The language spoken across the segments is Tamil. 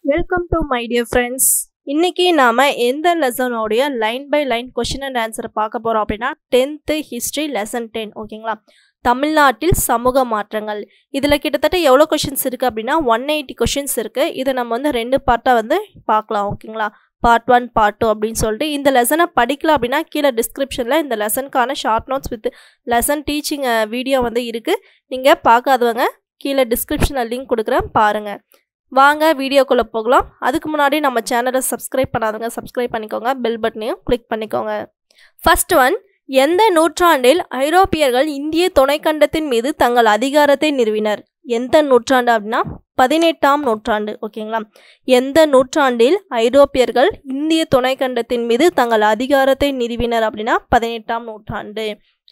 welcome to my dear friends இன்னைக்கு நாம எந்த லெசனோடைய line by line question and answer பார்க்க போறோம் அப்படின்னா டென்த்து ஹிஸ்ட்ரி லெசன் டென் ஓகேங்களா தமிழ்நாட்டில் சமூக மாற்றங்கள் இதில் கிட்டத்தட்ட எவ்வளோ கொஷின்ஸ் இருக்குது அப்படின்னா ஒன் எயிட்டி கொஷின்ஸ் இருக்குது இதை நம்ம வந்து ரெண்டு பார்ட்டாக வந்து பார்க்கலாம் ஓகேங்களா பார்ட் ஒன் பார்ட் டூ அப்படின்னு சொல்லிட்டு இந்த லெசனை படிக்கல அப்படின்னா கீழே டிஸ்கிரிப்ஷனில் இந்த லெசனுக்கான short notes with lesson teaching video வந்து இருக்குது நீங்கள் பார்க்காதவங்க கீழே டிஸ்கிரிப்ஷனில் லிங்க் கொடுக்குறேன் பாருங்கள் வாங்க வீடியோக்குள்ளே போகலாம் அதுக்கு முன்னாடி நம்ம சேனலை சப்ஸ்கிரைப் பண்ணாதவங்க சப்ஸ்கிரைப் பண்ணிக்கோங்க பெல் பட்டனையும் கிளிக் பண்ணிக்கோங்க ஃபர்ஸ்ட் ஒன் எந்த நூற்றாண்டில் ஐரோப்பியர்கள் இந்திய துணைக்கண்டத்தின் மீது தங்கள் அதிகாரத்தை நிறுவினர் எந்த நூற்றாண்டு அப்படின்னா பதினெட்டாம் நூற்றாண்டு ஓகேங்களா எந்த நூற்றாண்டில் ஐரோப்பியர்கள் இந்திய துணைக்கண்டத்தின் மீது தங்கள் அதிகாரத்தை நிறுவினர் அப்படின்னா பதினெட்டாம் நூற்றாண்டு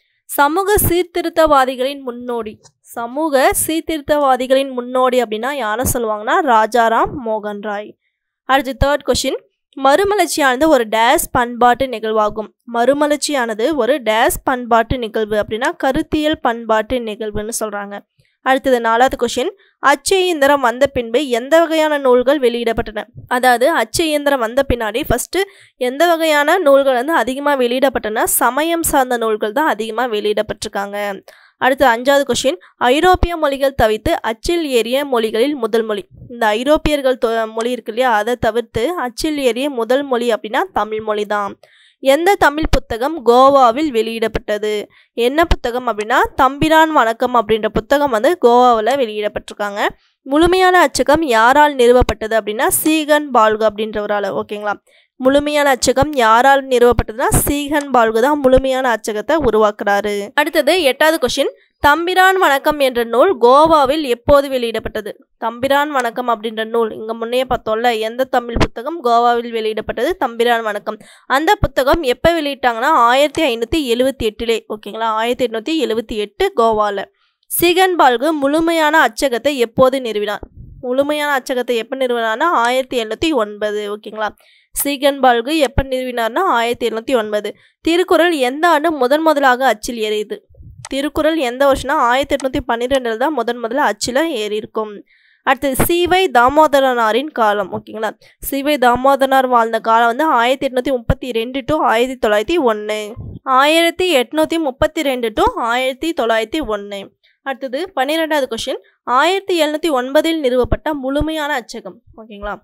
சமூக சீர்திருத்தவாதிகளின் முன்னோடி சமூக சீர்திருத்தவாதிகளின் முன்னோடி அப்படின்னா யாரை சொல்லுவாங்கன்னா ராஜாராம் மோகன் ராய் அடுத்து தேர்ட் கொஷின் மறுமலர்ச்சியானது ஒரு டேஸ் பண்பாட்டு நிகழ்வாகும் மறுமலர்ச்சியானது ஒரு டேஸ் பண்பாட்டு நிகழ்வு அப்படின்னா கருத்தியல் பண்பாட்டு நிகழ்வுன்னு சொல்கிறாங்க அடுத்தது நாலாவது கொஷின் அச்சு இயந்திரம் வந்த பின்பு எந்த வகையான நூல்கள் வெளியிடப்பட்டன அதாவது அச்சு இயந்திரம் வந்த பின்னாடி ஃபஸ்ட்டு எந்த வகையான நூல்கள் வந்து அதிகமாக வெளியிடப்பட்டன சமயம் சார்ந்த நூல்கள் தான் அதிகமாக வெளியிடப்பட்டிருக்காங்க அடுத்து அஞ்சாவது கொஷின் ஐரோப்பிய மொழிகள் தவிர்த்து அச்சில் ஏறிய மொழிகளில் முதல் மொழி இந்த ஐரோப்பியர்கள் மொழி இருக்கு இல்லையா அதை தவிர்த்து அச்சில் ஏறிய முதல் மொழி அப்படின்னா தமிழ் மொழி தான் எந்த தமிழ் புத்தகம் கோவாவில் வெளியிடப்பட்டது என்ன புத்தகம் அப்படின்னா தம்பிரான் வணக்கம் அப்படின்ற புத்தகம் வந்து கோவாவில் வெளியிடப்பட்டிருக்காங்க முழுமையான அச்சகம் யாரால் நிறுவப்பட்டது அப்படின்னா சீகன் பால்கு அப்படின்றவரால் ஓகேங்களா முழுமையான அச்சகம் யாரால் நிறுவப்பட்டதுன்னா சீகன் பால்கு தான் முழுமையான அச்சகத்தை உருவாக்குறாரு அடுத்தது எட்டாவது கொஷின் தம்பிரான் வணக்கம் என்ற நூல் கோவாவில் எப்போது வெளியிடப்பட்டது தம்பிரான் வணக்கம் அப்படின்ற நூல் இங்கே முன்னே பார்த்தோம்ல எந்த தமிழ் புத்தகம் கோவாவில் வெளியிடப்பட்டது தம்பிரான் வணக்கம் அந்த புத்தகம் எப்போ வெளியிட்டாங்கன்னா ஆயிரத்தி ஐநூற்றி எழுபத்தி எட்டுலே ஓகேங்களா ஆயிரத்தி எட்நூற்றி எழுபத்தி எட்டு கோவாவில் சீகன் பால்கு முழுமையான அச்சகத்தை எப்போது நிறுவினார் முழுமையான அச்சகத்தை எப்போ நிறுவினார்னா ஆயிரத்தி எழுநூற்றி ஒன்பது ஓகேங்களா சீகன் பால்கு எப்போ நிறுவினார்னா ஆயிரத்தி எழுநூற்றி ஒன்பது திருக்குறள் எந்த ஆண்டு முதன் முதலாக அச்சில் ஏறியது திருக்குறள் எந்த வருஷம்னா ஆயிரத்தி எட்நூற்றி பன்னிரெண்டில் தான் முதன் முதல்ல அச்சில் ஏறி இருக்கும் அடுத்தது சிவை தாமோதரனாரின் காலம் ஓகேங்களா சிவை தாமோதரனார் வாழ்ந்த காலம் வந்து ஆயிரத்தி எட்நூற்றி முப்பத்தி ரெண்டு டு ஆயிரத்தி தொள்ளாயிரத்தி ஒன்று ஆயிரத்தி எட்நூற்றி முப்பத்தி ரெண்டு டு ஆயிரத்தி தொள்ளாயிரத்தி ஒன்று அடுத்தது பன்னிரெண்டாவது கொஷின் ஆயிரத்தி எழுநூற்றி ஒன்பதில் நிறுவப்பட்ட முழுமையான அச்சகம் ஓகேங்களா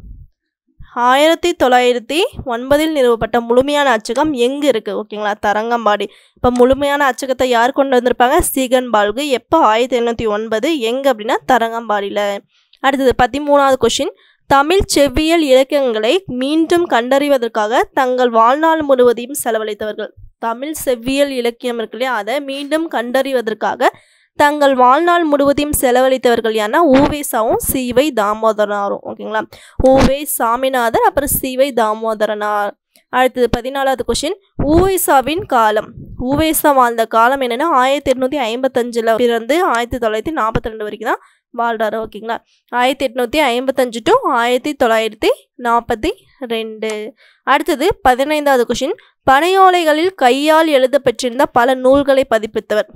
ஆயிரத்தி தொள்ளாயிரத்தி ஒன்பதில் நிறுவப்பட்ட முழுமையான அச்சகம் எங்கே இருக்குது ஓகேங்களா தரங்கம்பாடி இப்போ முழுமையான அச்சகத்தை யார் கொண்டு வந்திருப்பாங்க சீகன் பால்கு எப்போ ஆயிரத்தி எழுநூற்றி ஒன்பது எங்கே அப்படின்னா தரங்கம்பாடியில் அடுத்தது பதிமூணாவது கொஷின் தமிழ் செவ்வியல் இலக்கியங்களை மீண்டும் கண்டறிவதற்காக தங்கள் வாழ்நாள் முழுவதையும் செலவழித்தவர்கள் தமிழ் செவ்வியல் இலக்கியம் இருக்கு இல்லையா அதை மீண்டும் கண்டறிவதற்காக தங்கள் வாழ்நாள் முழுவதையும் செலவழித்தவர்கள் யாருன்னா ஊவேசாவும் சீவை தாமோதரனாரும் ஓகேங்களா ஊவே சாமிநாதர் அப்புறம் சீவை தாமோதரனார் அடுத்தது பதினாலாவது கொஷின் ஊவேசாவின் காலம் ஊவேசா வாழ்ந்த காலம் என்னென்னா ஆயிரத்தி எட்நூற்றி ஐம்பத்தஞ்சில் பிறந்து ஆயிரத்தி தொள்ளாயிரத்தி நாற்பத்தி ரெண்டு வரைக்கும் தான் வாழ்றாரு ஓகேங்களா ஆயிரத்தி எட்நூற்றி ஐம்பத்தஞ்சு டு ஆயிரத்தி தொள்ளாயிரத்தி நாற்பத்தி ரெண்டு அடுத்தது பதினைந்தாவது கொஷின் பனையோலைகளில் கையால் எழுதப்பெற்றிருந்த பல நூல்களை பதிப்பித்தவர்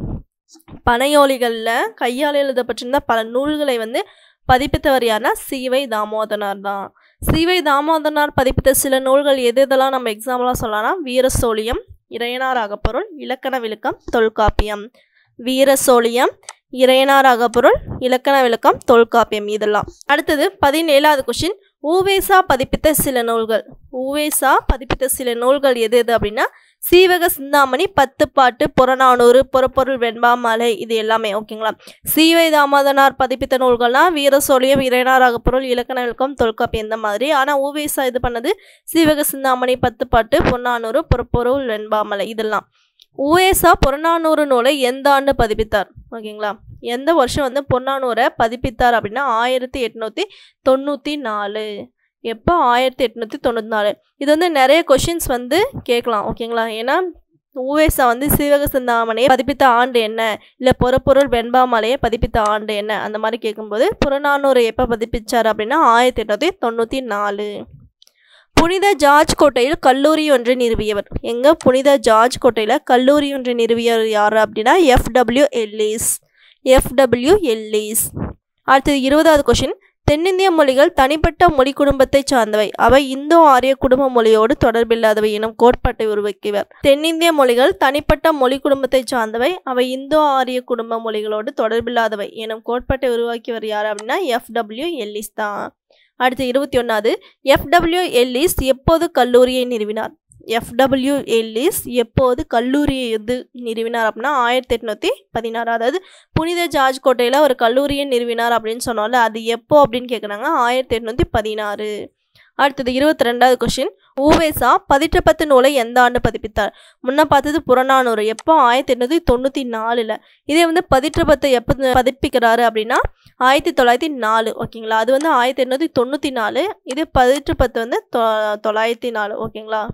பனையோலிகளில் கையால் எழுதப்பட்டிருந்த பல நூல்களை வந்து பதிப்பித்தவர் யாருன்னா சீவை தாமோதனார் தான் சீவை தாமோதனார் பதிப்பித்த சில நூல்கள் எது எதெல்லாம் நம்ம எக்ஸாம்பிளாக சொல்லலாம் வீரசோழியம் இறையனார் அகப்பொருள் இலக்கண விளக்கம் தொல்காப்பியம் வீரசோழியம் இறையனார் அகப்பொருள் இலக்கண விளக்கம் தொல்காப்பியம் இதெல்லாம் அடுத்தது பதினேழாவது கொஷின் ஊவேசா பதிப்பித்த சில நூல்கள் ஊவேசா பதிப்பித்த சில நூல்கள் எது எது அப்படின்னா சீவக சிந்தாமணி பத்து பாட்டு புறநானூறு புறப்பொருள் வெண்பாமலை இது எல்லாமே ஓகேங்களா சீவை தாமோதனார் பதிப்பித்த நூல்கள்லாம் வீரசோழியம் இறைனார் அகப்பொருள் இலக்கண விளக்கம் தொல்காப்பியம் இந்த மாதிரி ஆனால் ஊவேசா இது பண்ணது சீவக சிந்தாமணி பத்து பாட்டு பொன்னானூறு புறப்பொருள் வெண்பாமலை இதெல்லாம் ஊவேசா புறநானூறு நூலை எந்த ஆண்டு பதிப்பித்தார் ஓகேங்களா எந்த வருஷம் வந்து பொன்னானூரை பதிப்பித்தார் அப்படின்னா ஆயிரத்தி எட்நூற்றி தொண்ணூற்றி நாலு எப்போ ஆயிரத்தி எட்நூற்றி தொண்ணூற்றி நாலு இது வந்து நிறைய கொஷின்ஸ் வந்து கேட்கலாம் ஓகேங்களா ஏன்னா ஊவேசா வந்து சிவக சிந்தாமணியை பதிப்பித்த ஆண்டு என்ன இல்லை புறப்பொருள் வெண்பாமலையை பதிப்பித்த ஆண்டு என்ன அந்த மாதிரி கேட்கும்போது புறநானூரை எப்போ பதிப்பிச்சார் அப்படின்னா ஆயிரத்தி எட்நூற்றி தொண்ணூற்றி நாலு புனித ஜார்ஜ் கோட்டையில் கல்லூரி ஒன்று நிறுவியவர் எங்கே புனித ஜார்ஜ் கோட்டையில் கல்லூரி ஒன்று நிறுவியவர் யார் அப்படின்னா எஃப்டபிள்யூ எல்லிஸ் எஃப்டபிள்யூ எல்லிஸ் அடுத்தது இருபதாவது கொஷின் தென்னிந்திய மொழிகள் தனிப்பட்ட மொழி குடும்பத்தைச் சார்ந்தவை அவை இந்தோ ஆரிய குடும்ப மொழியோடு தொடர்பில்லாதவை எனும் கோட்பாட்டை உருவாக்கியவர் தென்னிந்திய மொழிகள் தனிப்பட்ட மொழி குடும்பத்தைச் சார்ந்தவை அவை இந்தோ ஆரிய குடும்ப மொழிகளோடு தொடர்பில்லாதவை எனும் கோட்பாட்டை உருவாக்கியவர் யார் அப்படின்னா எஃப்டபிள்யூ எல்லிஸ் தான் அடுத்து இருபத்தி ஒன்றாவது எஃப்டபிள்யூ எல்லிஸ் எப்போது கல்லூரியை நிறுவினார் எஃப்டபிள்யூ எல்லிஸ் எப்போது கல்லூரியை எது நிறுவினார் அப்படின்னா ஆயிரத்தி எட்நூற்றி பதினாறு அதாவது புனித ஜார்ஜ் கோட்டையில் ஒரு கல்லூரியை நிறுவினார் அப்படின்னு சொன்னோம்ல அது எப்போ அப்படின்னு கேட்குறாங்க ஆயிரத்தி எட்நூற்றி பதினாறு அடுத்தது இருபத்தி ரெண்டாவது கொஷின் ஊவேசா பதிற்றப்பத்து நூலை எந்த ஆண்டு பதிப்பித்தார் முன்ன பார்த்தது புறநானூறு எப்போ ஆயிரத்தி எட்நூற்றி தொண்ணூற்றி நாலில் இதே வந்து பதிற்றப்பத்தை எப்போ பதிப்பிக்கிறாரு அப்படின்னா ஆயிரத்தி தொள்ளாயிரத்தி நாலு ஓகேங்களா அது வந்து ஆயிரத்தி எட்நூற்றி தொண்ணூற்றி நாலு இது பதிற்றுப்பத்து வந்து தொ தொள்ளாயிரத்தி நாலு ஓகேங்களா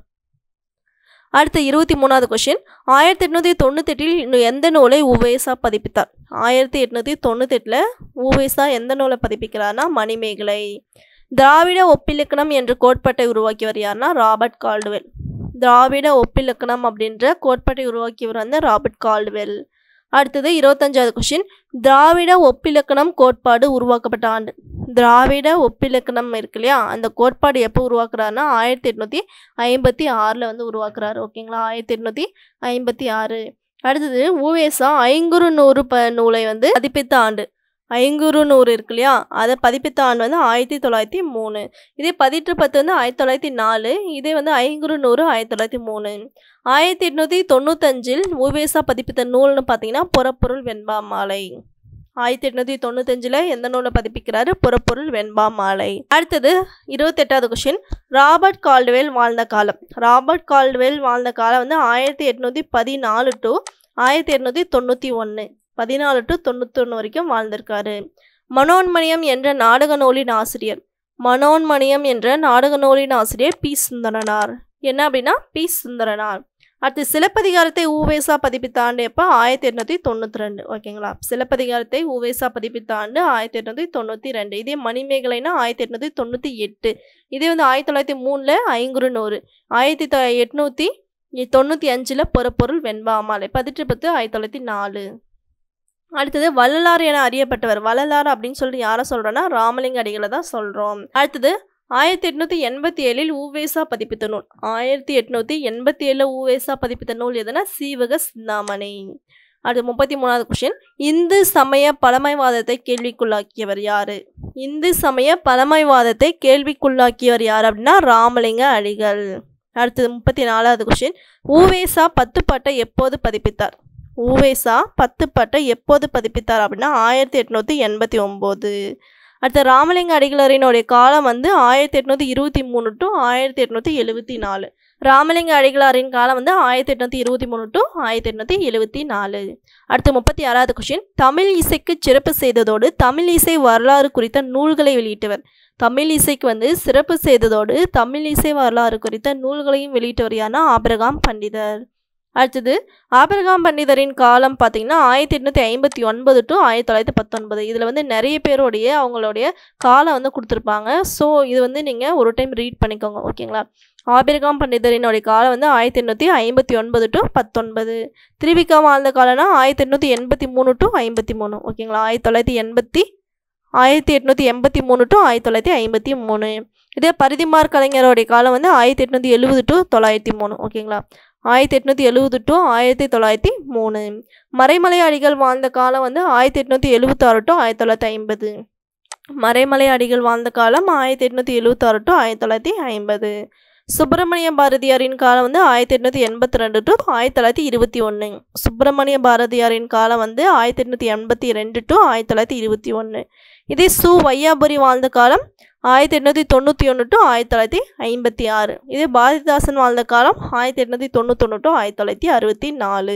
அடுத்த இருபத்தி மூணாவது கொஷின் ஆயிரத்தி எட்நூற்றி தொண்ணூத்தெட்டில் எந்த நூலை உவேசா பதிப்பித்தார் ஆயிரத்தி எட்நூற்றி தொண்ணூத்தெட்டில் உவேசா எந்த நூலை பதிப்பிக்கிறார்னா மணிமேகலை திராவிட ஒப்பிலக்கணம் என்ற கோட்பாட்டை உருவாக்கியவர் யாருன்னா ராபர்ட் கால்டுவெல் திராவிட ஒப்பிலக்கணம் அப்படின்ற கோட்பாட்டை உருவாக்கியவர் வந்து ராபர்ட் கால்டுவெல் அடுத்தது இருபத்தஞ்சாவது கொஷின் திராவிட ஒப்பிலக்கணம் கோட்பாடு உருவாக்கப்பட்ட ஆண்டு திராவிட ஒப்பிலக்கணம் இருக்கு இல்லையா அந்த கோட்பாடு எப்போ உருவாக்குறாருன்னா ஆயிரத்தி எட்நூற்றி ஐம்பத்தி ஆறில் வந்து உருவாக்குறாரு ஓகேங்களா ஆயிரத்தி எட்நூற்றி ஐம்பத்தி ஆறு அடுத்தது ஊவேசா ஐங்குறு நூறு ப நூலை வந்து பதிப்பித்த ஆண்டு ஐங்குறு நூறு இருக்கு இல்லையா அதை பதிப்பித்த ஆண்டு வந்து ஆயிரத்தி தொள்ளாயிரத்தி மூணு இதே பதிற்று பத்து வந்து ஆயிரத்தி தொள்ளாயிரத்தி நாலு இதே வந்து ஐங்குறு நூறு ஆயிரத்தி தொள்ளாயிரத்தி மூணு ஆயிரத்தி எட்நூற்றி தொண்ணூத்தஞ்சில் ஊவேசா பதிப்பித்த நூல்னு பார்த்தீங்கன்னா புறப்பொருள் வெண்பா மாலை ஆயிரத்தி எட்நூற்றி தொண்ணூத்தஞ்சில் எந்த நூலை பதிப்பிக்கிறாரு புறப்பொருள் வெண்பா மாலை அடுத்தது இருபத்தெட்டாவது கொஷின் ராபர்ட் கால்டுவேல் வாழ்ந்த காலம் ராபர்ட் கால்டுவேல் வாழ்ந்த காலம் வந்து ஆயிரத்தி எட்நூற்றி பதினாலு டு ஆயிரத்தி எட்நூற்றி தொண்ணூற்றி ஒன்று பதினாலு டு தொண்ணூத்தொன்று வரைக்கும் வாழ்ந்திருக்காரு மனோன்மணியம் என்ற நாடக நூலின் ஆசிரியர் மனோன்மணியம் என்ற நாடக நூலின் ஆசிரியர் பி சுந்தரனார் என்ன அப்படின்னா பி சுந்தரனார் அடுத்து சிலப்பதிகாரத்தை ஊவேசா பதிப்பித்த ஆண்டு எப்போ ஆயிரத்தி எட்நூற்றி தொண்ணூற்றி ரெண்டு ஓகேங்களா சிலப்பதிகாரத்தை ஊவேசா பதிப்பித்த ஆண்டு ஆயிரத்தி எட்நூற்றி தொண்ணூற்றி ரெண்டு இதே மணிமேகலைனா ஆயிரத்தி எட்நூற்றி தொண்ணூற்றி எட்டு இதே வந்து ஆயிரத்தி தொள்ளாயிரத்தி மூணில் ஐங்குறு நூறு ஆயிரத்தி தொ எட்நூற்றி தொண்ணூற்றி அஞ்சில் பொறப்பொருள் வெண்பா மாலை பதிற்று பத்து ஆயிரத்தி தொள்ளாயிரத்தி நாலு அடுத்தது வள்ளலார் என அறியப்பட்டவர் வள்ளலார் அப்படின்னு சொல்லிட்டு யாரை சொல்கிறோன்னா ராமலிங்க அடிகளை தான் சொல்கிறோம் அடுத்தது ஆயிரத்தி எட்நூற்றி எண்பத்தி ஏழில் ஊவேசா பதிப்பித்த நூல் ஆயிரத்தி எட்நூற்றி எண்பத்தி ஏழில் ஊவேசா பதிப்பித்த நூல் எதுனா சீவக சிந்தாமணி அடுத்து முப்பத்தி மூணாவது கொஷின் இந்து சமய பழமைவாதத்தை கேள்விக்குள்ளாக்கியவர் யார் இந்து சமய பழமைவாதத்தை கேள்விக்குள்ளாக்கியவர் யார் அப்படின்னா ராமலிங்க அடிகள் அடுத்தது முப்பத்தி நாலாவது கொஷின் ஊவேசா பத்து பாட்டை எப்போது பதிப்பித்தார் ஊவேசா பத்து பாட்டை எப்போது பதிப்பித்தார் அப்படின்னா ஆயிரத்தி எட்நூற்றி எண்பத்தி ஒம்பது அடுத்த ராமலிங்க அடிகளரினுடைய காலம் வந்து ஆயிரத்தி எட்நூற்றி இருபத்தி மூணு டு ஆயிரத்தி எட்நூற்றி எழுபத்தி நாலு ராமலிங்க அடிகளாரின் காலம் வந்து ஆயிரத்தி எட்நூற்றி இருபத்தி மூணு டு ஆயிரத்தி எட்நூற்றி எழுபத்தி நாலு அடுத்து முப்பத்தி ஆறாவது கொஷின் தமிழ் இசைக்கு சிறப்பு செய்ததோடு தமிழ் இசை வரலாறு குறித்த நூல்களை வெளியிட்டவர் தமிழ் இசைக்கு வந்து சிறப்பு செய்ததோடு தமிழ் இசை வரலாறு குறித்த நூல்களையும் வெளியிட்டவர் யாருன்னா ஆபிரகாம் பண்டிதர் அடுத்தது ஆபிரகாம் பண்டிதரின் காலம் பார்த்தீங்கன்னா ஆயிரத்தி எட்நூற்றி ஐம்பத்தி ஒன்பது டு ஆயிரத்தி தொள்ளாயிரத்தி பத்தொன்பது இதில் வந்து நிறைய பேருடைய அவங்களுடைய காலம் வந்து கொடுத்துருப்பாங்க ஸோ இது வந்து நீங்கள் ஒரு டைம் ரீட் பண்ணிக்கோங்க ஓகேங்களா ஆபிரகாம் பண்டிதரினுடைய காலம் வந்து ஆயிரத்தி எண்ணூற்றி ஐம்பத்தி ஒன்பது டு பத்தொன்பது திருவிக்கா வாழ்ந்த காலம்னா ஆயிரத்தி எண்ணூற்றி எண்பத்தி மூணு டு ஐம்பத்தி மூணு ஓகேங்களா ஆயிரத்தி தொள்ளாயிரத்தி எண்பத்தி ஆயிரத்தி எட்நூற்றி எண்பத்தி மூணு டு ஆயிரத்தி தொள்ளாயிரத்தி ஐம்பத்தி மூணு இதே பரிதிமார் கலைஞருடைய காலம் வந்து ஆயிரத்தி எட்நூற்றி எழுபது டு தொள்ளாயிரத்தி மூணு ஓகேங்களா ஆயிரத்தி எட்நூற்றி எழுபது டு ஆயிரத்தி தொள்ளாயிரத்தி மூணு மறைமலை அடிகள் வாழ்ந்த காலம் வந்து ஆயிரத்தி எட்நூற்றி எழுபத்தாறு டு ஆயிரத்தி தொள்ளாயிரத்தி ஐம்பது மறைமலை அடிகள் வாழ்ந்த காலம் ஆயிரத்தி எட்நூற்றி எழுபத்தாறு டு ஆயிரத்தி தொள்ளாயிரத்தி ஐம்பது சுப்பிரமணிய பாரதியாரின் காலம் வந்து ஆயிரத்தி எட்நூற்றி எண்பத்தி ரெண்டு டு ஆயிரத்தி தொள்ளாயிரத்தி இருபத்தி ஒன்று சுப்பிரமணிய பாரதியாரின் காலம் வந்து ஆயிரத்தி எட்நூற்றி எண்பத்தி ரெண்டு டு ஆயிரத்தி தொள்ளாயிரத்தி இருபத்தி ஒன்று இதே சு வையாபுரி வாழ்ந்த காலம் ஆயிரத்தி எட்நூற்றி தொண்ணூற்றி ஒன்று டு ஆயிரத்தி தொள்ளாயிரத்தி ஐம்பத்தி ஆறு இதே பாரதிதாசன் வாழ்ந்த காலம் ஆயிரத்தி எட்நூற்றி தொண்ணூத்தொன்று டு ஆயிரத்தி தொள்ளாயிரத்தி அறுபத்தி நாலு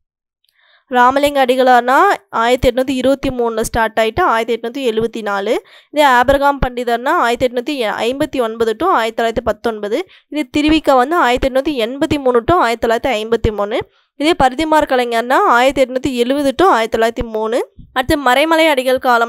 ராமலிங்க அடிகளார்னா ஆயிரத்தி எட்நூற்றி இருபத்தி மூணில் ஸ்டார்ட் ஆகிட்டு ஆயிரத்தி எட்நூற்றி எழுபத்தி நாலு இதே ஆபிரகாம் பண்டிதர்னா ஆயிரத்தி எட்நூற்றி ஐம்பத்தி ஒன்பது டு ஆயிரத்தி தொள்ளாயிரத்தி பத்தொன்பது இதே திருவிக்கா வந்து ஆயிரத்தி எட்நூற்றி எண்பத்தி மூணு டு ஆயிரத்தி தொள்ளாயிரத்தி ஐம்பத்தி மூணு இதே பரிதிமார் கலைஞர்னா ஆயிரத்தி எட்நூற்றி எழுபது டு ஆயிரத்தி தொள்ளாயிரத்தி மூணு அடுத்து மறைமலை அடிகள் காலம்னா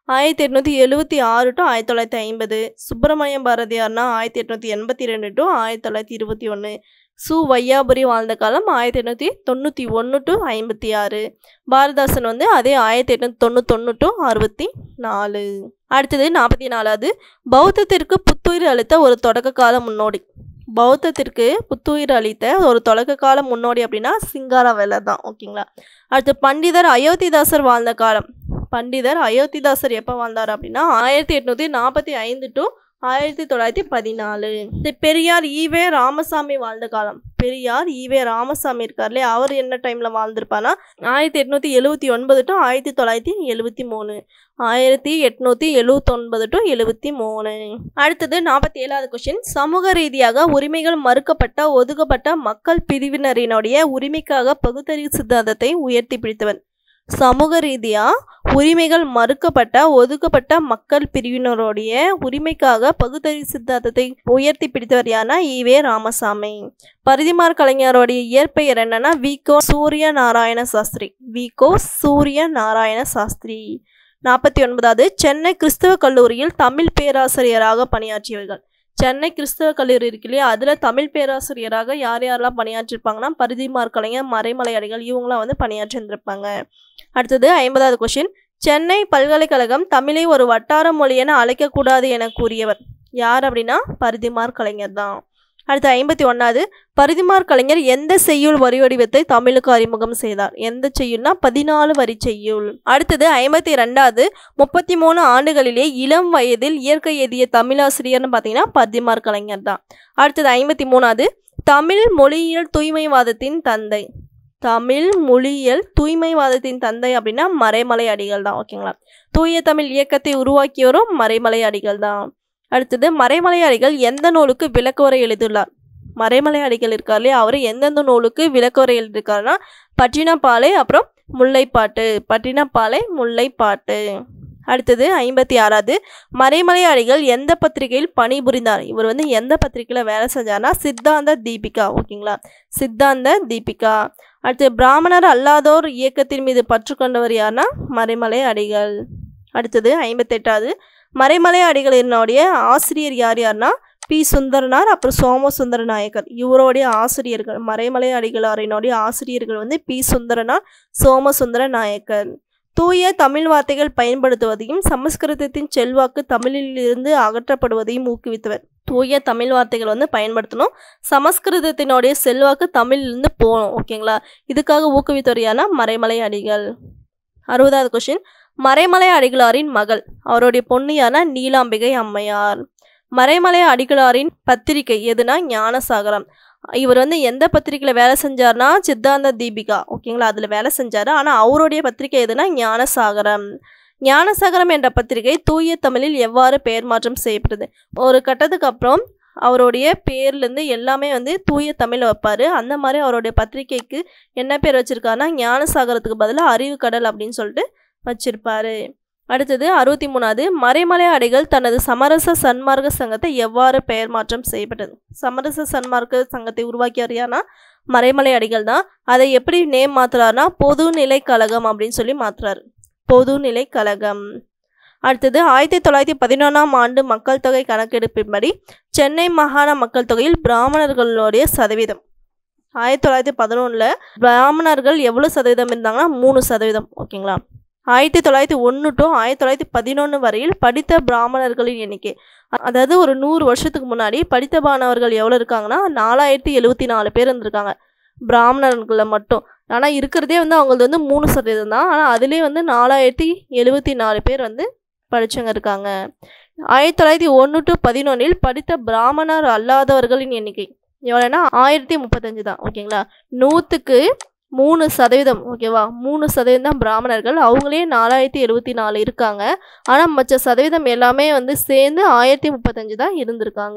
ஆயிரத்தி எட்நூற்றி எழுபத்தி ஆறு டு ஆயிரத்தி தொள்ளாயிரத்தி ஐம்பது சுப்பிரமணியம் பாரதியார்னா ஆயிரத்தி எட்நூற்றி எண்பத்தி ரெண்டு டு ஆயிரத்தி தொள்ளாயிரத்தி இருபத்தி ஒன்று சு வையாபுரி வாழ்ந்த காலம் ஆயிரத்தி எட்நூற்றி தொண்ணூற்றி ஒன்று டு ஐம்பத்தி ஆறு பாரதாசன் வந்து அதே ஆயிரத்தி எட்நூற்றி தொண்ணூத்தொன்று டு அறுபத்தி நாலு அடுத்தது நாற்பத்தி நாலாவது பௌத்தத்திற்கு புத்துயிர் அளித்த ஒரு தொடக்க கால முன்னோடி பௌத்தத்திற்கு புத்துயிர் அளித்த ஒரு தொடக்க கால முன்னோடி அப்படின்னா சிங்காரவேலர் தான் ஓகேங்களா அடுத்து பண்டிதர் அயோத்திதாசர் வாழ்ந்த காலம் பண்டிதர் அயோத்திதாசர் எப்போ வாழ்ந்தார் அப்படின்னா ஆயிரத்தி எட்நூற்றி நாற்பத்தி ஐந்து டு ஆயிரத்தி தொள்ளாயிரத்தி பதினாலு இந்த பெரியார் ஈவே ராமசாமி வாழ்ந்த காலம் பெரியார் ஈவே ராமசாமி இருக்கார்லே அவர் என்ன டைமில் வாழ்ந்திருப்பார்னா ஆயிரத்தி எட்நூற்றி எழுபத்தி ஒன்பது டு ஆயிரத்தி தொள்ளாயிரத்தி எழுபத்தி மூணு ஆயிரத்தி எட்நூற்றி எழுவத்தொன்பது டு எழுபத்தி மூணு அடுத்தது நாற்பத்தி ஏழாவது கொஸ்டின் சமூக ரீதியாக உரிமைகள் மறுக்கப்பட்ட ஒதுக்கப்பட்ட மக்கள் பிரிவினரினுடைய உரிமைக்காக பகுத்தறிவு சித்தாந்தத்தை உயர்த்தி பிடித்தவர் சமூக ரீதியாக உரிமைகள் மறுக்கப்பட்ட ஒதுக்கப்பட்ட மக்கள் பிரிவினருடைய உரிமைக்காக பகுத்தறிவு சித்தாந்தத்தை உயர்த்தி பிடித்தவர் யாருன்னா ஈவே ராமசாமி பரிதிமார் கலைஞருடைய இயற்பெயர் என்னன்னா விகோ சூரிய நாராயண சாஸ்திரி விகோ சூரிய நாராயண சாஸ்திரி நாற்பத்தி ஒன்பதாவது சென்னை கிறிஸ்தவ கல்லூரியில் தமிழ் பேராசிரியராக பணியாற்றியவர்கள் சென்னை கிறிஸ்தவ கல்லூரி இருக்கு இல்லையா அதில் தமிழ் பேராசிரியராக யார் யாரெல்லாம் பணியாற்றிருப்பாங்கன்னா பரிதிமார் கலைஞர் மறைமலை அடிகள் இவங்களாம் வந்து பணியாற்றிருந்திருப்பாங்க அடுத்தது ஐம்பதாவது கொஷின் சென்னை பல்கலைக்கழகம் தமிழை ஒரு வட்டார மொழி என அழைக்கக்கூடாது என கூறியவர் யார் அப்படின்னா பரிதிமார் கலைஞர் தான் அடுத்து ஐம்பத்தி ஒன்றாவது பரிதிமார் கலைஞர் எந்த செய்யுள் வரி வடிவத்தை தமிழுக்கு அறிமுகம் செய்தார் எந்த செய்யுள்னா பதினாலு வரி செய்யுள் அடுத்தது ஐம்பத்தி ரெண்டாவது முப்பத்தி மூணு ஆண்டுகளிலே இளம் வயதில் இயற்கை எதிய தமிழாசிரியர்னு பார்த்தீங்கன்னா பரிதிமார் கலைஞர் தான் அடுத்தது ஐம்பத்தி மூணாவது தமிழ் மொழியியல் தூய்மைவாதத்தின் தந்தை தமிழ் மொழியியல் தூய்மைவாதத்தின் தந்தை அப்படின்னா மறைமலை அடிகள் தான் ஓகேங்களா தூய தமிழ் இயக்கத்தை உருவாக்கியவரும் மறைமலை அடிகள் தான் அடுத்தது மறைமலை அடிகள் எந்த நூலுக்கு விளக்குவரை எழுதியுள்ளார் மறைமலை அடிகள் இருக்கார் இல்லையா அவர் எந்தெந்த நூலுக்கு விளக்குவரை எழுதியிருக்காருன்னா பட்டினப்பாலை அப்புறம் முல்லைப்பாட்டு பட்டினப்பாலை முல்லைப்பாட்டு அடுத்தது ஐம்பத்தி ஆறாவது மறைமலை அடிகள் எந்த பத்திரிகையில் பணிபுரிந்தார் இவர் வந்து எந்த பத்திரிகையில் வேலை செஞ்சார்னா சித்தாந்த தீபிகா ஓகேங்களா சித்தாந்த தீபிகா அடுத்து பிராமணர் அல்லாதோர் இயக்கத்தின் மீது பற்று கொண்டவர் யாருன்னா மறைமலை அடிகள் அடுத்தது ஐம்பத்தெட்டாவது மறைமலை அடிகளினுடைய ஆசிரியர் யார் யார்னா பி சுந்தரனார் அப்புறம் சோமசுந்தர நாயக்கர் இவருடைய ஆசிரியர்கள் மறைமலை அடிகளாரினுடைய ஆசிரியர்கள் வந்து பி சுந்தரனார் சோமசுந்தர நாயக்கர் தூய தமிழ் வார்த்தைகள் பயன்படுத்துவதையும் சமஸ்கிருதத்தின் செல்வாக்கு தமிழிலிருந்து அகற்றப்படுவதையும் ஊக்குவித்தவர் தூய தமிழ் வார்த்தைகள் வந்து பயன்படுத்தணும் சமஸ்கிருதத்தினுடைய செல்வாக்கு தமிழிலிருந்து போகணும் ஓகேங்களா இதுக்காக ஊக்குவித்தவர் யாருன்னா மறைமலை அடிகள் அறுபதாவது கொஷின் மறைமலை அடிகளாரின் மகள் அவருடைய பொண்ணு யாருன்னா நீலாம்பிகை அம்மையார் மறைமலை அடிகளாரின் பத்திரிகை எதுனா ஞானசாகரம் இவர் வந்து எந்த பத்திரிக்கையில் வேலை செஞ்சார்னா சித்தாந்த தீபிகா ஓகேங்களா அதில் வேலை செஞ்சார் ஆனால் அவருடைய பத்திரிகை எதுனா ஞானசாகரம் ஞானசாகரம் என்ற பத்திரிகை தூய தமிழில் எவ்வாறு பெயர் மாற்றம் செய்யப்படுது ஒரு கட்டத்துக்கு அப்புறம் அவருடைய பேர்லேருந்து எல்லாமே வந்து தூய தமிழில் வைப்பார் அந்த மாதிரி அவருடைய பத்திரிகைக்கு என்ன பேர் வச்சுருக்காருன்னா ஞானசாகரத்துக்கு பதிலாக அறிவு கடல் அப்படின்னு சொல்லிட்டு வச்சிருப்பாரு அடுத்தது அறுபத்தி மூணாவது மறைமலை அடிகள் தனது சமரச சன்மார்க்க சங்கத்தை எவ்வாறு பெயர் மாற்றம் செய்யப்பட்டது சமரச சன்மார்க்க சங்கத்தை உருவாக்கியார் யாருன்னா மறைமலை அடிகள் தான் அதை எப்படி நேம் மாத்துறாருன்னா பொதுநிலை கழகம் அப்படின்னு சொல்லி மாத்துறாரு பொதுநிலை கழகம் அடுத்தது ஆயிரத்தி தொள்ளாயிரத்தி பதினொன்றாம் ஆண்டு மக்கள் தொகை கணக்கெடுப்பின்படி சென்னை மாகாண மக்கள் தொகையில் பிராமணர்களுடைய சதவீதம் ஆயிரத்தி தொள்ளாயிரத்தி பதினொன்றில் பிராமணர்கள் எவ்வளோ சதவீதம் இருந்தாங்கன்னா மூணு சதவீதம் ஓகேங்களா ஆயிரத்தி தொள்ளாயிரத்தி ஒன்று டு ஆயிரத்தி தொள்ளாயிரத்தி பதினொன்று வரையில் படித்த பிராமணர்களின் எண்ணிக்கை அதாவது ஒரு நூறு வருஷத்துக்கு முன்னாடி படித்த மாணவர்கள் எவ்வளோ இருக்காங்கன்னா நாலாயிரத்தி எழுபத்தி நாலு பேர் இருந்திருக்காங்க பிராமணர்களில் மட்டும் ஆனால் இருக்கிறதே வந்து அவங்களது வந்து மூணு சதவீதம் தான் ஆனால் அதிலே வந்து நாலாயிரத்தி எழுபத்தி நாலு பேர் வந்து படித்தவங்க இருக்காங்க ஆயிரத்தி தொள்ளாயிரத்தி ஒன்று டு பதினொன்றில் படித்த பிராமணர் அல்லாதவர்களின் எண்ணிக்கை எவ்வளோன்னா ஆயிரத்தி முப்பத்தஞ்சு தான் ஓகேங்களா நூற்றுக்கு மூணு சதவீதம் ஓகேவா மூணு சதவீதம் தான் பிராமணர்கள் அவங்களே நாலாயிரத்தி எழுபத்தி நாலு இருக்காங்க ஆனால் மற்ற சதவீதம் எல்லாமே வந்து சேர்ந்து ஆயிரத்தி முப்பத்தஞ்சு தான் இருந்திருக்காங்க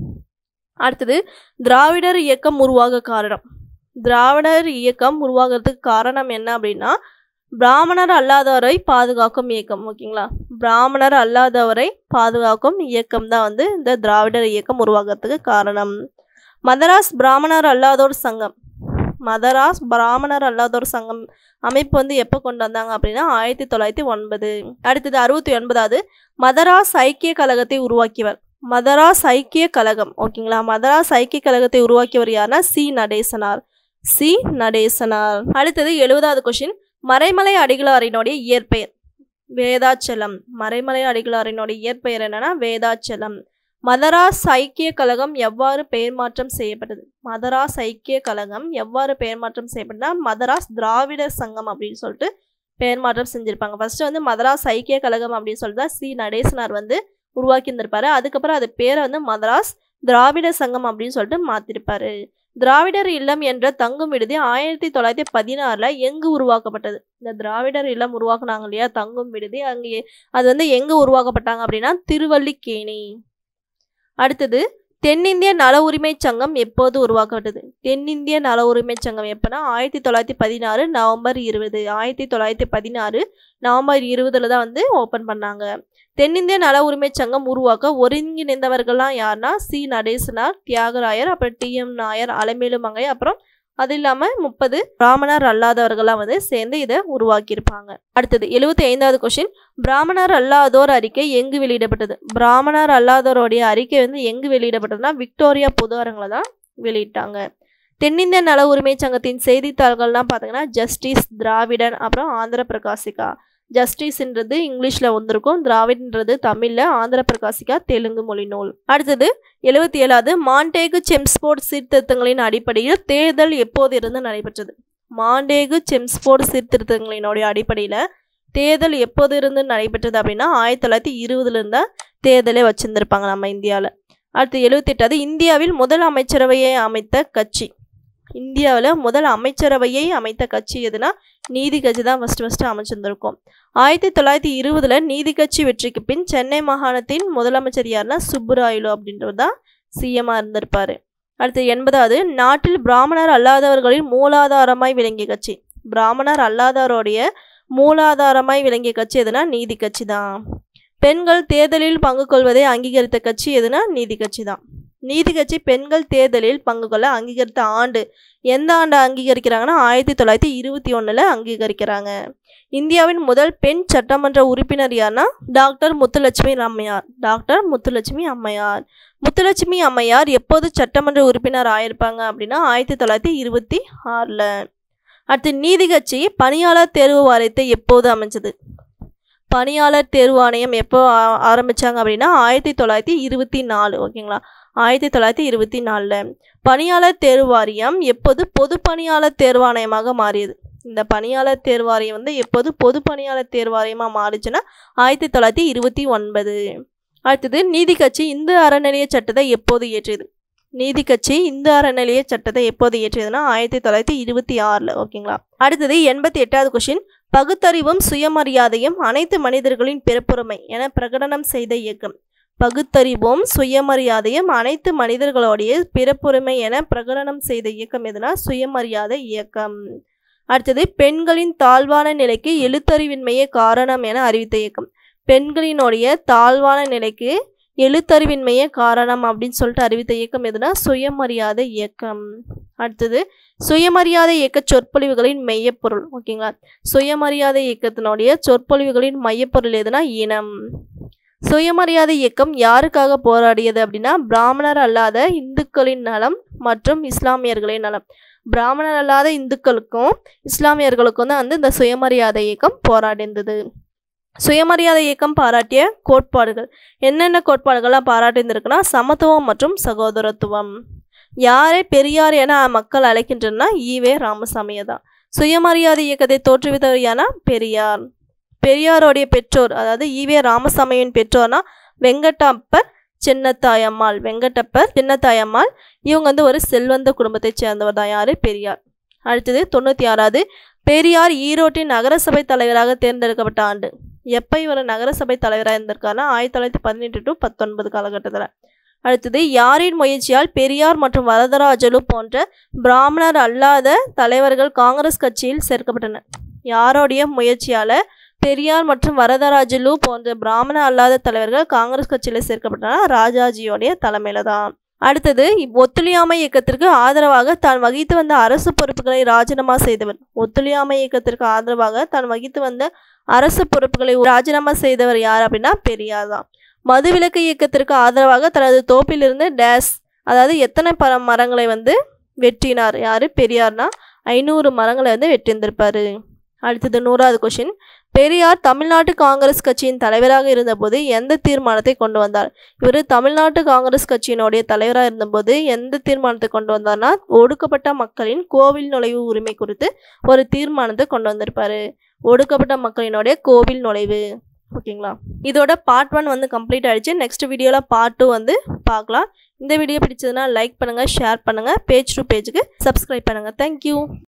அடுத்தது திராவிடர் இயக்கம் உருவாக காரணம் திராவிடர் இயக்கம் உருவாகிறதுக்கு காரணம் என்ன அப்படின்னா பிராமணர் அல்லாதவரை பாதுகாக்கும் இயக்கம் ஓகேங்களா பிராமணர் அல்லாதவரை பாதுகாக்கும் இயக்கம் தான் வந்து இந்த திராவிடர் இயக்கம் உருவாகிறதுக்கு காரணம் மதராஸ் பிராமணர் அல்லாதோர் சங்கம் மதராஸ் பிராமணர் அல்லாதோர் சங்கம் அமைப்பு வந்து எப்போ கொண்டு வந்தாங்க அப்படின்னா ஆயிரத்தி தொள்ளாயிரத்தி ஒன்பது அடுத்தது அறுபத்தி ஒன்பதாவது மதராஸ் ஐக்கிய கழகத்தை உருவாக்கியவர் மதராஸ் ஐக்கிய கழகம் ஓகேங்களா மதராஸ் ஐக்கிய கழகத்தை உருவாக்கியவர் யாருன்னா சி நடேசனார் சி நடேசனார் அடுத்தது எழுபதாவது கொஷின் மறைமலை அடிகளாரினுடைய இயற்பெயர் வேதாச்சலம் மறைமலை அடிகளாரினுடைய இயற்பெயர் என்னன்னா வேதாச்சலம் மதராஸ் ஐக்கிய கழகம் எவ்வாறு பெயர் மாற்றம் செய்யப்பட்டது மதராஸ் ஐக்கிய கழகம் எவ்வாறு பெயர் மாற்றம் செய்யப்பட்டதுன்னா மதராஸ் திராவிடர் சங்கம் அப்படின்னு சொல்லிட்டு பெயர் மாற்றம் செஞ்சுருப்பாங்க ஃபர்ஸ்ட் வந்து மதராஸ் ஐக்கிய கழகம் அப்படின்னு சொல்லிட்டு தான் சி நடேசனார் வந்து உருவாக்கி இருந்திருப்பாரு அதுக்கப்புறம் அது பேரை வந்து மதராஸ் திராவிட சங்கம் அப்படின்னு சொல்லிட்டு மாற்றிருப்பாரு திராவிடர் இல்லம் என்ற தங்கும் விடுதி ஆயிரத்தி தொள்ளாயிரத்தி பதினாறில் எங்கு உருவாக்கப்பட்டது இந்த திராவிடர் இல்லம் உருவாக்குனாங்க இல்லையா தங்கும் விடுதி அங்கே அது வந்து எங்கே உருவாக்கப்பட்டாங்க அப்படின்னா திருவல்லிக்கேணி அடுத்தது தென்னிந்திய நல உரிமை சங்கம் எப்போது உருவாக்கப்பட்டது தென்னிந்திய நல உரிமை சங்கம் எப்போனா ஆயிரத்தி தொள்ளாயிரத்தி பதினாறு நவம்பர் இருபது ஆயிரத்தி தொள்ளாயிரத்தி பதினாறு நவம்பர் இருபதுல தான் வந்து ஓப்பன் பண்ணாங்க தென்னிந்திய நல உரிமை சங்கம் உருவாக்க ஒருங்கிணைந்தவர்கள்லாம் யாருன்னா சி நடேசனார் தியாகராயர் அப்புறம் டி எம் நாயர் அலமேலு மங்கை அப்புறம் அது இல்லாமல் முப்பது பிராமணர் அல்லாதவர்கள்லாம் வந்து சேர்ந்து இதை உருவாக்கியிருப்பாங்க அடுத்தது எழுபத்தி ஐந்தாவது கொஷின் பிராமணர் அல்லாதோர் அறிக்கை எங்கு வெளியிடப்பட்டது பிராமணர் அல்லாதோருடைய அறிக்கை வந்து எங்கு வெளியிடப்பட்டதுன்னா விக்டோரியா பொது அரங்கில் தான் வெளியிட்டாங்க தென்னிந்திய நல உரிமை சங்கத்தின் செய்தித்தாள்கள்லாம் பார்த்தீங்கன்னா ஜஸ்டிஸ் திராவிடன் அப்புறம் ஆந்திர பிரகாசிகா ஜஸ்டிஸ்ன்றது இங்கிலீஷில் வந்திருக்கும் திராவிடன்றது தமிழில் ஆந்திர பிரகாசிகா தெலுங்கு மொழி நூல் அடுத்தது எழுபத்தி ஏழாவது மாண்டேகு செம்ஸ்போர்ட் சீர்திருத்தங்களின் அடிப்படையில் தேர்தல் எப்போது இருந்து நடைபெற்றது மாண்டேகு செம்ஸ்போர்ட் சீர்திருத்தங்களினுடைய அடிப்படையில் தேர்தல் எப்போது இருந்து நடைபெற்றது அப்படின்னா ஆயிரத்தி தொள்ளாயிரத்தி இருபதுல இருந்தா தேர்தலே வச்சுருந்துருப்பாங்க நம்ம இந்தியாவில் அடுத்து எழுபத்தெட்டாவது இந்தியாவில் முதல் அமைச்சரவையை அமைத்த கட்சி இந்தியாவில் முதல் அமைச்சரவையை அமைத்த கட்சி எதுனா நீதி கட்சி தான் ஃபஸ்ட்டு ஃபஸ்ட்டு அமைச்சிருந்திருக்கும் ஆயிரத்தி தொள்ளாயிரத்தி இருபதில் நீதி கட்சி வெற்றிக்கு பின் சென்னை மாகாணத்தின் முதலமைச்சர் யாருன்னா சுப்புராயலு அப்படின்றவர் தான் சிஎம்மாக இருந்திருப்பார் அடுத்து எண்பதாவது நாட்டில் பிராமணர் அல்லாதவர்களின் மூலாதாரமாய் விளங்கிய கட்சி பிராமணர் அல்லாதவருடைய மூலாதாரமாய் விளங்கிய கட்சி எதுனா நீதி கட்சி தான் பெண்கள் தேர்தலில் பங்கு கொள்வதை அங்கீகரித்த கட்சி எதுனா நீதி கட்சி தான் நீதி கட்சி பெண்கள் தேர்தலில் பங்கு கொள்ள அங்கீகரித்த ஆண்டு எந்த ஆண்டு அங்கீகரிக்கிறாங்கன்னா ஆயிரத்தி தொள்ளாயிரத்தி இருபத்தி ஒன்றில் அங்கீகரிக்கிறாங்க இந்தியாவின் முதல் பெண் சட்டமன்ற உறுப்பினர் யார்னா டாக்டர் முத்துலட்சுமி அம்மையார் டாக்டர் முத்துலட்சுமி அம்மையார் முத்துலட்சுமி அம்மையார் எப்போது சட்டமன்ற உறுப்பினர் ஆயிருப்பாங்க அப்படின்னா ஆயிரத்தி தொள்ளாயிரத்தி இருபத்தி ஆறில் அடுத்து நீதி கட்சி பணியாளர் தேர்வு வாரியத்தை எப்போது அமைஞ்சது பணியாளர் தேர்வு ஆணையம் எப்போ ஆ- ஆரம்பிச்சாங்க அப்படின்னா ஆயிரத்தி தொள்ளாயிரத்தி இருபத்தி நாலு ஓகேங்களா ஆயிரத்தி தொள்ளாயிரத்தி இருபத்தி நாலில் பணியாளர் தேர்வு வாரியம் எப்போது பொது பணியாளர் தேர்வாணையமாக மாறியது இந்த பணியாளர் தேர்வாரியம் வந்து எப்போது பொது பணியாளர் தேர்வாரியமாக மாறுச்சுன்னா ஆயிரத்தி தொள்ளாயிரத்தி இருபத்தி ஒன்பது அடுத்தது நீதி கட்சி இந்து அறநிலைய சட்டத்தை எப்போது இயற்றியது நீதி கட்சி இந்து அறநிலைய சட்டத்தை எப்போது இயற்றியதுன்னா ஆயிரத்தி தொள்ளாயிரத்தி இருபத்தி ஆறில் ஓகேங்களா அடுத்தது எண்பத்தி எட்டாவது கொஷின் பகுத்தறிவும் சுயமரியாதையும் அனைத்து மனிதர்களின் பிறப்புரிமை என பிரகடனம் செய்த இயக்கம் பகுத்தறிவும் சுயமரியாதையும் அனைத்து மனிதர்களுடைய பிறப்புரிமை என பிரகடனம் செய்த இயக்கம் எதுனா சுயமரியாதை இயக்கம் அடுத்தது பெண்களின் தாழ்வான நிலைக்கு எழுத்தறிவின்மையே காரணம் என அறிவித்த இயக்கம் பெண்களினுடைய தாழ்வான நிலைக்கு எழுத்தறிவின்மையே காரணம் அப்படின்னு சொல்லிட்டு அறிவித்த இயக்கம் எதுனா சுயமரியாதை இயக்கம் அடுத்தது சுயமரியாதை இயக்க சொற்பொழிவுகளின் மையப்பொருள் ஓகேங்களா சுயமரியாதை இயக்கத்தினுடைய சொற்பொழிவுகளின் மையப்பொருள் எதுனா இனம் சுயமரியாதை இயக்கம் யாருக்காக போராடியது அப்படின்னா பிராமணர் அல்லாத இந்துக்களின் நலம் மற்றும் இஸ்லாமியர்களின் நலம் பிராமணர் அல்லாத இந்துக்களுக்கும் இஸ்லாமியர்களுக்கும் தான் வந்து இந்த சுயமரியாதை இயக்கம் போராடியிருந்தது சுயமரியாதை இயக்கம் பாராட்டிய கோட்பாடுகள் என்னென்ன கோட்பாடுகள்லாம் பாராட்டியிருந்திருக்குன்னா சமத்துவம் மற்றும் சகோதரத்துவம் யாரை பெரியார் என மக்கள் அழைக்கின்றனா ஈவே ராமசாமியை தான் சுயமரியாதை இயக்கத்தை தோற்றுவித்தவர் யானா பெரியார் பெரியாரோடைய பெற்றோர் அதாவது ஈவே ராமசாமியின் பெற்றோர்னா வெங்கடப்பர் சின்னத்தாயம்மாள் வெங்கடப்பர் சின்னத்தாயம்மாள் இவங்க வந்து ஒரு செல்வந்த குடும்பத்தைச் சேர்ந்தவர் தான் யாரு பெரியார் அடுத்தது தொண்ணூற்றி ஆறாவது பெரியார் ஈரோட்டின் நகரசபை தலைவராக தேர்ந்தெடுக்கப்பட்ட ஆண்டு எப்போ இவர் நகரசபை தலைவராக இருந்திருக்காருன்னா ஆயிரத்தி தொள்ளாயிரத்தி பதினெட்டு டு பத்தொன்பது காலகட்டத்தில் அடுத்தது யாரின் முயற்சியால் பெரியார் மற்றும் வரதராஜலு போன்ற பிராமணர் அல்லாத தலைவர்கள் காங்கிரஸ் கட்சியில் சேர்க்கப்பட்டனர் யாருடைய முயற்சியால் பெரியார் மற்றும் வரதராஜலு போன்ற பிராமண அல்லாத தலைவர்கள் காங்கிரஸ் கட்சியில் சேர்க்கப்பட்டனர் ராஜாஜியோடைய தலைமையில தான் அடுத்தது இப் ஒத்துழையாமை இயக்கத்திற்கு ஆதரவாக தான் வகித்து வந்த அரசு பொறுப்புகளை ராஜினாமா செய்தவர் ஒத்துழையாமை இயக்கத்திற்கு ஆதரவாக தான் வகித்து வந்த அரசு பொறுப்புகளை ராஜினாமா செய்தவர் யார் அப்படின்னா பெரியார் தான் மதுவிலக்கு இயக்கத்திற்கு ஆதரவாக தனது தோப்பிலிருந்து டேஸ் அதாவது எத்தனை பர மரங்களை வந்து வெட்டினார் யார் பெரியார்னா ஐநூறு மரங்களை வந்து வெட்டியிருந்திருப்பாரு அடுத்தது நூறாவது கொஷின் பெரியார் தமிழ்நாட்டு காங்கிரஸ் கட்சியின் தலைவராக இருந்தபோது எந்த தீர்மானத்தை கொண்டு வந்தார் இவர் தமிழ்நாட்டு காங்கிரஸ் கட்சியினுடைய தலைவராக இருந்தபோது எந்த தீர்மானத்தை கொண்டு வந்தார்னா ஒடுக்கப்பட்ட மக்களின் கோவில் நுழைவு உரிமை குறித்து ஒரு தீர்மானத்தை கொண்டு வந்திருப்பாரு ஒடுக்கப்பட்ட மக்களினுடைய கோவில் நுழைவு ஓகேங்களா இதோட பார்ட் ஒன் வந்து கம்ப்ளீட் ஆயிடுச்சு நெக்ஸ்ட் வீடியோவில் பார்ட் டூ வந்து பார்க்கலாம் இந்த வீடியோ பிடிச்சதுன்னா லைக் பண்ணுங்கள் ஷேர் பண்ணுங்கள் பேஜ் டு பேஜுக்கு சப்ஸ்கிரைப் பண்ணுங்கள் தேங்க்யூ